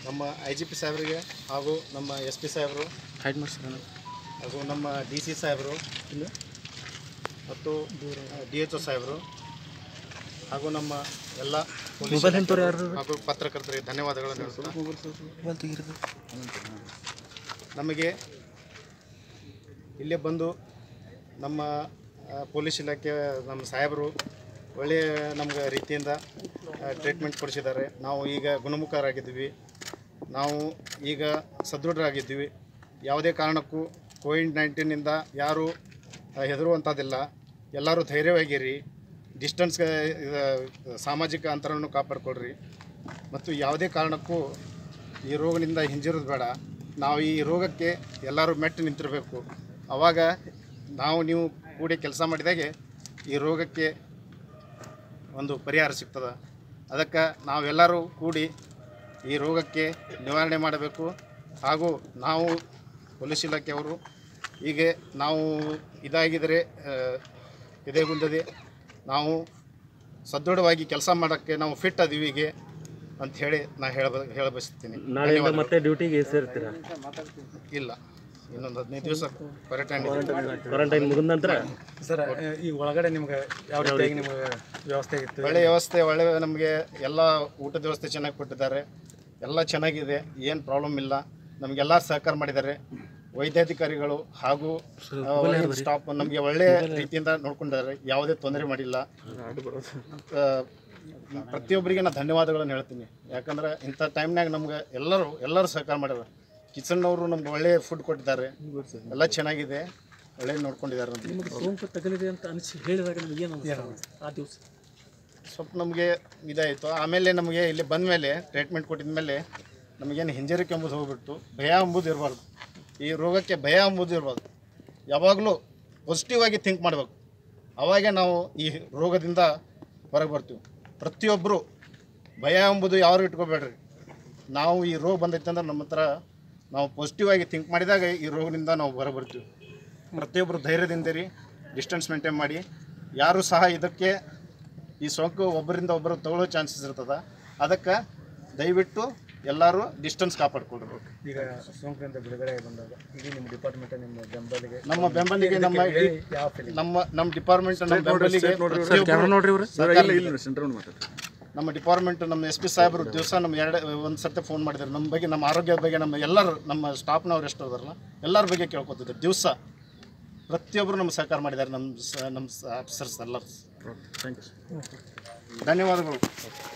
ನಮ್ಮ I G P ಸಾಹೇಬರಿಗೆ ಹಾಗೂ ನಮ್ಮ ಎಸ್ ಪಿ ಸಾಹೇಬರು ಹೈಡ್ ಮಾಡ್ಸೋಣ ಹಾಗೂ ನಮ್ಮ ಡಿ ಸಿ ಸಾಹೇಬರು ಮತ್ತು ಡಿ ಎಚ್ ಒ ಸಾಹೇಬರು ಹಾಗೂ ನಮ್ಮ ಎಲ್ಲ ಪೊಲೀಸ್ ಇಲಾಖೆ ಹಾಗೂ ಪತ್ರಕರ್ತರಿಗೆ ಧನ್ಯವಾದಗಳನ್ನು ಹೇಳ್ತಾ ನಮಗೆ ಇಲ್ಲೇ ಬಂದು ನಮ್ಮ ಆ, ಪೊಲೀಸ್ ಇಲಾಖೆ ನಮ್ಮ ಸಾಹೇಬರು ಒಳ್ಳೆಯ ನಮ್ಗೆ ರೀತಿಯಿಂದ ಟ್ರೀಟ್ಮೆಂಟ್ ಕೊಡಿಸಿದ್ದಾರೆ ನಾವು ಈಗ ಗುಣಮುಖರಾಗಿದ್ದೀವಿ ನಾವು ಈಗ ಸದೃಢರಾಗಿದ್ದೀವಿ ಯಾವುದೇ ಕಾರಣಕ್ಕೂ ಕೋವಿಡ್ ನೈನ್ಟೀನಿಂದ ಯಾರೂ ಆ, ಹೆದರುವಂಥದ್ದಿಲ್ಲ ಎಲ್ಲರೂ ಧೈರ್ಯವಾಗಿರಿ ಡಿಸ್ಟೆನ್ಸ್ ಸಾಮಾಜಿಕ ಅಂತರವನ್ನು ಕಾಪಾಡಿಕೊಡ್ರಿ ಮತ್ತು ಯಾವುದೇ ಕಾರಣಕ್ಕೂ ಈ ರೋಗದಿಂದ ಹಿಂಜರಿದು ಬೇಡ ನಾವು ಈ ರೋಗಕ್ಕೆ ಎಲ್ಲರೂ ಮೆಟ್ಟು ನಿಂತಿರಬೇಕು ಆವಾಗ ನಾವು ನೀವು ಕೂಡಿ ಕೆಲಸ ಮಾಡಿದಾಗೆ ಈ ರೋಗಕ್ಕೆ ಒಂದು ಪರಿಹಾರ ಸಿಗ್ತದೆ ಅದಕ್ಕೆ ನಾವೆಲ್ಲರೂ ಕೂಡಿ ಈ ರೋಗಕ್ಕೆ ನಿವಾರಣೆ ಮಾಡಬೇಕು ಹಾಗೂ ನಾವು ಪೊಲೀಸ್ ಇಲಾಖೆಯವರು ಹೀಗೆ ನಾವು ಇದಾಗಿದ್ದರೆ ಆ, ಇದೇ ಗುಂದದೆ ನಾವು ಸದೃಢವಾಗಿ ಕೆಲಸ ಮಾಡೋಕ್ಕೆ ನಾವು ಫಿಟ್ ಅದೀವಿ ಹೀಗೆ ಅಂತ ಹೇಳಿ ನಾನು ಹೇಳ ಹೇಳ ಬಯಸ್ತೀನಿ ನಾಳೆಯಿಂದ ಮತ್ತೆ ಡ್ಯೂಟಿಗೆ ಸೇರ್ತೀರಾ ಇಲ್ಲ ಇನ್ನೊಂದು ಹದಿನೈದು ದಿವಸ ಕ್ವಾರಂಟೈನ್ ಕ್ವಾರಂಟೈನ್ ಮುಗಿದ ನಂತರ ಸರ್ ಈ ಒಳಗಡೆ ನಿಮ್ಗೆ ಯಾವ ರೀತಿಯಾಗಿ ನಿಮ್ಗೆ ವ್ಯವಸ್ಥೆ ಇತ್ತು ಒಳ್ಳೆ ವ್ಯವಸ್ಥೆ ಒಳ್ಳೆ ನಮಗೆ ಎಲ್ಲ ಊಟದ ವ್ಯವಸ್ಥೆ ಚೆನ್ನಾಗಿ ಕೊಟ್ಟಿದ್ದಾರೆ ಎಲ್ಲ ಚೆನ್ನಾಗಿದೆ ಏನು ಪ್ರಾಬ್ಲಮ್ ಇಲ್ಲ ನಮಗೆಲ್ಲ ಸಹಕಾರ ಮಾಡಿದ್ದಾರೆ ವೈದ್ಯಾಧಿಕಾರಿಗಳು ಹಾಗೂ ಸ್ಟಾಫ್ ನಮಗೆ ಒಳ್ಳೆ ರೀತಿಯಿಂದ ನೋಡ್ಕೊಂಡಿದ್ದಾರೆ ಯಾವುದೇ ತೊಂದರೆ ಮಾಡಿಲ್ಲ ಆ, ಪ್ರತಿಯೊಬ್ಬರಿಗೆ ನಾನು ಧನ್ಯವಾದಗಳನ್ನು ಹೇಳ್ತೀನಿ ಯಾಕಂದ್ರೆ ಇಂಥ ಟೈಮ್ನಾಗ ನಮ್ಗೆ ಎಲ್ಲರೂ ಎಲ್ಲರೂ ಸಹಕಾರ ಮಾಡ್ಯಾರ ಕಿಚನ್ನವರು ನಮ್ಗೆ ಒಳ್ಳೆ ಫುಡ್ ಕೊಟ್ಟಿದ್ದಾರೆ ಎಲ್ಲ ಚೆನ್ನಾಗಿದೆ ಒಳ್ಳೆ ನೋಡ್ಕೊಂಡಿದ್ದಾರೆ ನಮ್ಗೆ ಸೋಂಕು ತಗಲಿದೆ ಅಂತ ಅನಿಸಿ ಹೇಳಿದಾಗ ನಿಮ್ಗೆ ಏನು ಅನಿಸ್ತು ಆ ದಿವಸ ಸ್ವಲ್ಪ ನಮಗೆ ಇದಾಯಿತು ಆಮೇಲೆ ನಮಗೆ ಇಲ್ಲಿ ಬಂದ ಮೇಲೆ ಟ್ರೀಟ್ಮೆಂಟ್ ಕೊಟ್ಟಿದ ಮೇಲೆ ನಮಗೇನು ಹಿಂಜರಿಕೆ ಎಂಬುದು ಹೋಗ್ಬಿಟ್ಟು ಭಯ ಎಂಬುದು ಇರಬಾರ್ದು ಈ ರೋಗಕ್ಕೆ ಭಯ ಎಂಬುದು ಇರಬಾರ್ದು ಯಾವಾಗಲೂ ಪಾಸಿಟಿವ್ ಆಗಿ ಥಿಂಕ್ ಮಾಡಬೇಕು ಅವಾಗೆ ನಾವು ಈ ರೋಗದಿಂದ ಹೊರಗೆ ಬರ್ತೀವಿ ಪ್ರತಿಯೊಬ್ಬರು ಭಯ ಎಂಬುದು ಯಾರು ಇಟ್ಕೋಬೇಡ್ರಿ ನಾವು ಈ ರೋಗ ಬಂದೈತೆ ಅಂದ್ರೆ ನಮ್ಮ ಹತ್ರ ನಾವು ಪಾಸಿಟಿವ್ ಆಗಿ ಥಿಂಕ್ ಮಾಡಿದಾಗ ಈ ರೋಗದಿಂದ ನಾವು ಹೊರಗೆ ಬರ್ತೀವಿ ಪ್ರತಿಯೊಬ್ಬರು ಧೈರ್ಯದಿಂದ ರೀ ಡಿಸ್ಟೆನ್ಸ್ ಮೇಂಟೈನ್ ಮಾಡಿ ಯಾರೂ ಸಹ ಇದಕ್ಕೆ ಈ ಸೋಂಕು ಒಬ್ಬರಿಂದ ಒಬ್ಬರು ತಗೊಳ್ಳೋ ಚಾನ್ಸಸ್ ಇರ್ತದೆ ಅದಕ್ಕೆ ದಯವಿಟ್ಟು ಎಲ್ಲರೂ ಡಿಸ್ಟೆನ್ಸ್ ಕಾಪಾಡ್ಕೊಳ್ರಿ ಈಗ ಸೋಂಕಿನಿಂದ ಬಿಡುಗಡೆ ಬಂದಾಗ ಇಡೀ ನಿಮ್ಮ ಡಿಪಾರ್ಟ್ಮೆಂಟ್ ನಿಮ್ಮ ಬೆಂಬಲಿಗೆ ನಮ್ಮ ಬೆಂಬಲಿಗೆ ನಮ್ಮ ಇಡೀ- ಯಾವ ಫೀಲಿಂಗ್ ನಮ್ಮ ನಮ್ಮ ಡಿಪಾರ್ಟ್ಮೆಂಟ್ ನಮ್ಮ ಬೆಂಬಲಿಗೆ ಪ್ರತಿಯೊಬ್ಬರು ಸಹಕಾರ- ನಮ್ಮ ಡಿಪಾರ್ಟ್ಮೆಂಟ್ ನಮ್ಮ ಎಸ್ ಪಿ ಸಾಹೇಬರು ದಿವಸ ನಮ್ಮ ಎರಡು ಒಂದು ಸರ್ತಿ ಫೋನ್ ಮಾಡಿದ್ದಾರೆ ನಮ್ಮ ಬಗ್ಗೆ ನಮ್ಮ ಆರೋಗ್ಯದ ಬಗ್ಗೆ ನಮ್ಮ ಎಲ್ಲರೂ ನಮ್ಮ ಸ್ಟಾಫ್ನವ್ರು ಎಷ್ಟು ಅದಾರಲ್ಲ ಎಲ್ಲರ ಬಗ್ಗೆ ಕೇಳ್ಕೊತಿದ್ದಾರೆ ದಿವಸ ಪ್ರತಿಯೊಬ್ಬರು ನಮ್ಮ ಸಹಕಾರ ಮಾಡಿದ್ದಾರೆ ನಮ್ಮ ಸ ನಮ್ಮ ಆಫೀಸರ್ಸ್ ಎಲ್ಲರೂ ಥ್ಯಾಂಕ್ ಯು ಧನ್ಯವಾದಗಳು